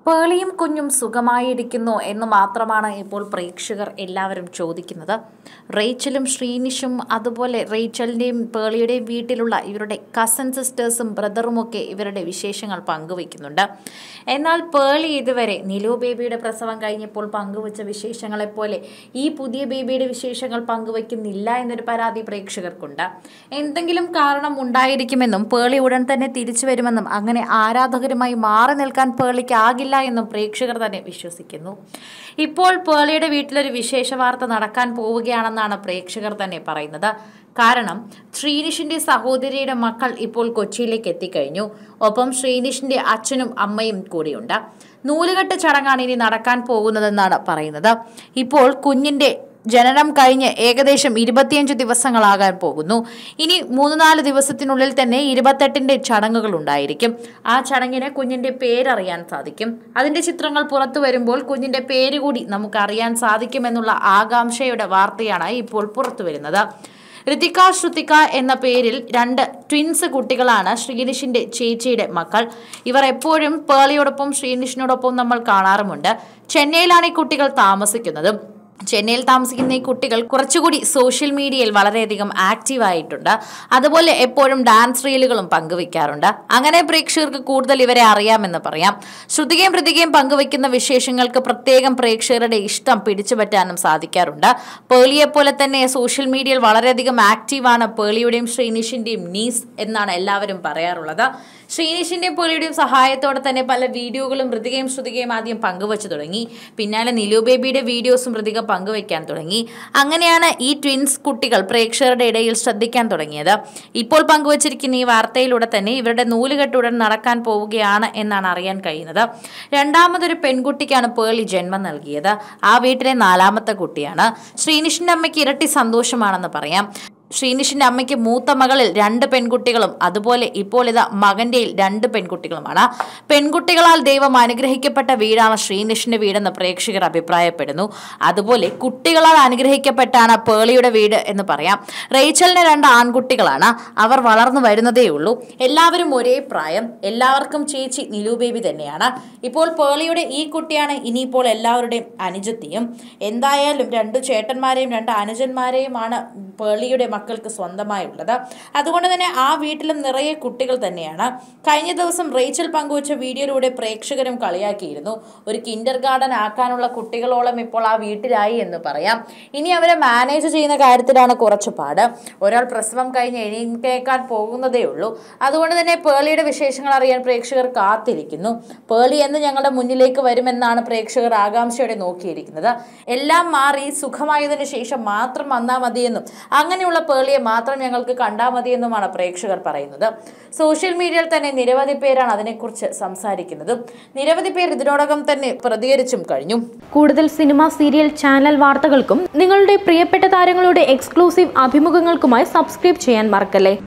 പേളിയും കുഞ്ഞും സുഖമായിരിക്കുന്നു എന്ന് മാത്രമാണ് ഇപ്പോൾ പ്രേക്ഷകർ എല്ലാവരും ചോദിക്കുന്നത് റേച്ചലും ശ്രീനിഷും അതുപോലെ റേച്ചലിൻ്റെയും പേളിയുടെയും വീട്ടിലുള്ള ഇവരുടെ കസൻ സിസ്റ്റേഴ്സും ബ്രദറുമൊക്കെ ഇവരുടെ വിശേഷങ്ങൾ പങ്കുവയ്ക്കുന്നുണ്ട് എന്നാൽ പേളി ഇതുവരെ നിലു ബേബിയുടെ പ്രസവം കഴിഞ്ഞപ്പോൾ പങ്കുവച്ച വിശേഷങ്ങളെപ്പോലെ ഈ പുതിയ ബേബിയുടെ വിശേഷങ്ങൾ പങ്കുവയ്ക്കുന്നില്ല എന്നൊരു പരാതി പ്രേക്ഷകർക്കുണ്ട് എന്തെങ്കിലും കാരണം ഉണ്ടായിരിക്കുമെന്നും പേളി ഉടൻ തന്നെ തിരിച്ചു വരുമെന്നും അങ്ങനെ ആരാധകരുമായി മാറി നിൽക്കാൻ പേളിക്ക് ആകില്ല എന്നും പ്രേക്ഷകർ തന്നെ വിശ്വസിക്കുന്നു ഇപ്പോൾ പേളിയുടെ വീട്ടിലൊരു വിശേഷ വാർത്ത നടക്കാൻ പോവുകയാണെന്നാണ് പ്രേക്ഷകർ തന്നെ പറയുന്നത് കാരണം ശ്രീനിഷിന്റെ സഹോദരിയുടെ മക്കൾ ഇപ്പോൾ കൊച്ചിയിലേക്ക് എത്തിക്കഴിഞ്ഞു ഒപ്പം ശ്രീനിഷിന്റെ അച്ഛനും അമ്മയും കൂടിയുണ്ട് നൂലുകെട്ട് ചടങ്ങാണ് ഇനി നടക്കാൻ പോകുന്നതെന്നാണ് പറയുന്നത് ഇപ്പോൾ കുഞ്ഞിന്റെ ജനനം കഴിഞ്ഞ് ഏകദേശം ഇരുപത്തിയഞ്ച് ദിവസങ്ങളാകാൻ പോകുന്നു ഇനി മൂന്ന് നാല് ദിവസത്തിനുള്ളിൽ തന്നെ ഇരുപത്തെട്ടിന്റെ ചടങ്ങുകൾ ഉണ്ടായിരിക്കും ആ ചടങ്ങിന് കുഞ്ഞിന്റെ പേരറിയാൻ സാധിക്കും അതിന്റെ ചിത്രങ്ങൾ പുറത്തു വരുമ്പോൾ കുഞ്ഞിന്റെ പേര് കൂടി നമുക്ക് അറിയാൻ സാധിക്കുമെന്നുള്ള ആകാംക്ഷയുടെ വാർത്തയാണ് ഇപ്പോൾ പുറത്തു വരുന്നത് ഋതിക ശ്രുതിക എന്ന പേരിൽ രണ്ട് ട്വിൻസ് കുട്ടികളാണ് ശ്രീനിഷിന്റെ ചേച്ചിയുടെ മക്കൾ ഇവർ എപ്പോഴും പേളിയോടൊപ്പം ശ്രീനിഷിനോടൊപ്പം നമ്മൾ കാണാറുമുണ്ട് ചെന്നൈയിലാണ് ഈ കുട്ടികൾ താമസിക്കുന്നത് ചെന്നൈയിൽ താമസിക്കുന്ന ഈ കുട്ടികൾ കുറച്ചുകൂടി സോഷ്യൽ മീഡിയയിൽ വളരെയധികം ആക്റ്റീവ് ആയിട്ടുണ്ട് അതുപോലെ എപ്പോഴും ഡാൻസ് റീലുകളും പങ്കുവെക്കാറുണ്ട് അങ്ങനെ പ്രേക്ഷകർക്ക് കൂടുതൽ ഇവരെ അറിയാമെന്ന് പറയാം ശ്രുതികയും പ്രതികയും പങ്കുവെക്കുന്ന വിശേഷങ്ങൾക്ക് പ്രത്യേകം പ്രേക്ഷകരുടെ ഇഷ്ടം പിടിച്ചുപറ്റാനും സാധിക്കാറുണ്ട് പേളിയെ പോലെ തന്നെ സോഷ്യൽ മീഡിയയിൽ വളരെയധികം ആക്റ്റീവാണ് പേളിയുടെയും ശ്രീനിഷിന്റെയും നീസ് എന്നാണ് എല്ലാവരും പറയാറുള്ളത് ശ്രീനിഷിന്റെയും പേളിയുടെയും സഹായത്തോടെ തന്നെ പല വീഡിയോകളും മൃതികയും ശ്രുതികയും ആദ്യം പങ്കുവച്ചു തുടങ്ങി പിന്നാലെ നിലു ബേബിയുടെ വീഡിയോസും മൃതിക പങ്കുവയ്ക്കാൻ തുടങ്ങി അങ്ങനെയാണ് ഈ ട്വിൻസ് കുട്ടികൾ പ്രേക്ഷകരുടെ ഇടയിൽ ശ്രദ്ധിക്കാൻ തുടങ്ങിയത് ഇപ്പോൾ പങ്കുവച്ചിരിക്കുന്ന ഈ വാർത്തയിലൂടെ തന്നെ ഇവരുടെ നൂലുകെട്ട് ഉടൻ നടക്കാൻ പോവുകയാണ് എന്നാണ് അറിയാൻ കഴിയുന്നത് രണ്ടാമതൊരു പെൺകുട്ടിക്കാണ് പേളി ജന്മം നൽകിയത് ആ വീട്ടിലെ നാലാമത്തെ കുട്ടിയാണ് ശ്രീനിഷിന്റെ അമ്മയ്ക്ക് ഇരട്ടി സന്തോഷമാണെന്ന് പറയാം ശ്രീനിഷിന്റെ അമ്മയ്ക്ക് മൂത്ത മകളിൽ രണ്ട് പെൺകുട്ടികളും അതുപോലെ ഇപ്പോൾ ഇതാ മകന്റെയിൽ രണ്ട് പെൺകുട്ടികളുമാണ് പെൺകുട്ടികളാൽ ദൈവം അനുഗ്രഹിക്കപ്പെട്ട വീടാണ് ശ്രീനിഷിന്റെ വീടെന്ന് പ്രേക്ഷകർ അഭിപ്രായപ്പെടുന്നു അതുപോലെ കുട്ടികളാൽ അനുഗ്രഹിക്കപ്പെട്ടാണ് പേളിയുടെ വീട് എന്ന് പറയാം റേച്ചലിന് രണ്ട് ആൺകുട്ടികളാണ് അവർ വളർന്നു വരുന്നതേ ഉള്ളൂ എല്ലാവരും ഒരേ പ്രായം എല്ലാവർക്കും ചേച്ചി നിലു ബേബി തന്നെയാണ് ഇപ്പോൾ പേളിയുടെ ഈ കുട്ടിയാണ് ഇനിയിപ്പോൾ എല്ലാവരുടെയും അനുജത്തിയും എന്തായാലും രണ്ട് ചേട്ടന്മാരെയും രണ്ട് അനുജന്മാരെയുമാണ് പേളിയുടെ മക്കൾക്ക് സ്വന്തമായുള്ളത് അതുകൊണ്ട് തന്നെ ആ വീട്ടിലും നിറയെ കുട്ടികൾ തന്നെയാണ് കഴിഞ്ഞ ദിവസം റേച്ചൽ പങ്കുവച്ച വീഡിയോയിലൂടെ പ്രേക്ഷകരും കളിയാക്കിയിരുന്നു ഒരു കിൻഡർ ഗാർഡൻ ആക്കാനുള്ള കുട്ടികളോളം ഇപ്പോൾ ആ വീട്ടിലായി എന്ന് പറയാം ഇനി അവരെ മാനേജ് ചെയ്യുന്ന കാര്യത്തിലാണ് കുറച്ച് പാട് ഒരാൾ പ്രസവം കഴിഞ്ഞ് എണീക്കേക്കാൻ പോകുന്നതേ ഉള്ളൂ അതുകൊണ്ട് തന്നെ പേളിയുടെ വിശേഷങ്ങൾ അറിയാൻ പ്രേക്ഷകർ കാത്തിരിക്കുന്നു പേളി എന്ന് ഞങ്ങളുടെ മുന്നിലേക്ക് വരുമെന്നാണ് പ്രേക്ഷകർ ആകാംക്ഷയോടെ നോക്കിയിരിക്കുന്നത് എല്ലാം മാറി സുഖമായതിനു ശേഷം മാത്രം വന്നാൽ മതിയെന്നും അങ്ങനെയുള്ള പേളിയെ മാത്രം ഞങ്ങൾക്ക് കണ്ടാൽ മതിയെന്നുമാണ് പ്രേക്ഷകർ പറയുന്നത് സോഷ്യൽ മീഡിയയിൽ തന്നെ നിരവധി പേരാണ് അതിനെക്കുറിച്ച് സംസാരിക്കുന്നതും നിരവധി പേർ ഇതിനോടകം തന്നെ പ്രതികരിച്ചും കഴിഞ്ഞു കൂടുതൽ സിനിമ സീരിയൽ ചാനൽ വാർത്തകൾക്കും നിങ്ങളുടെ പ്രിയപ്പെട്ട താരങ്ങളുടെ എക്സ്ക്ലൂസീവ് അഭിമുഖങ്ങൾക്കുമായി സബ്സ്ക്രൈബ് ചെയ്യാൻ മറക്കല്ലേ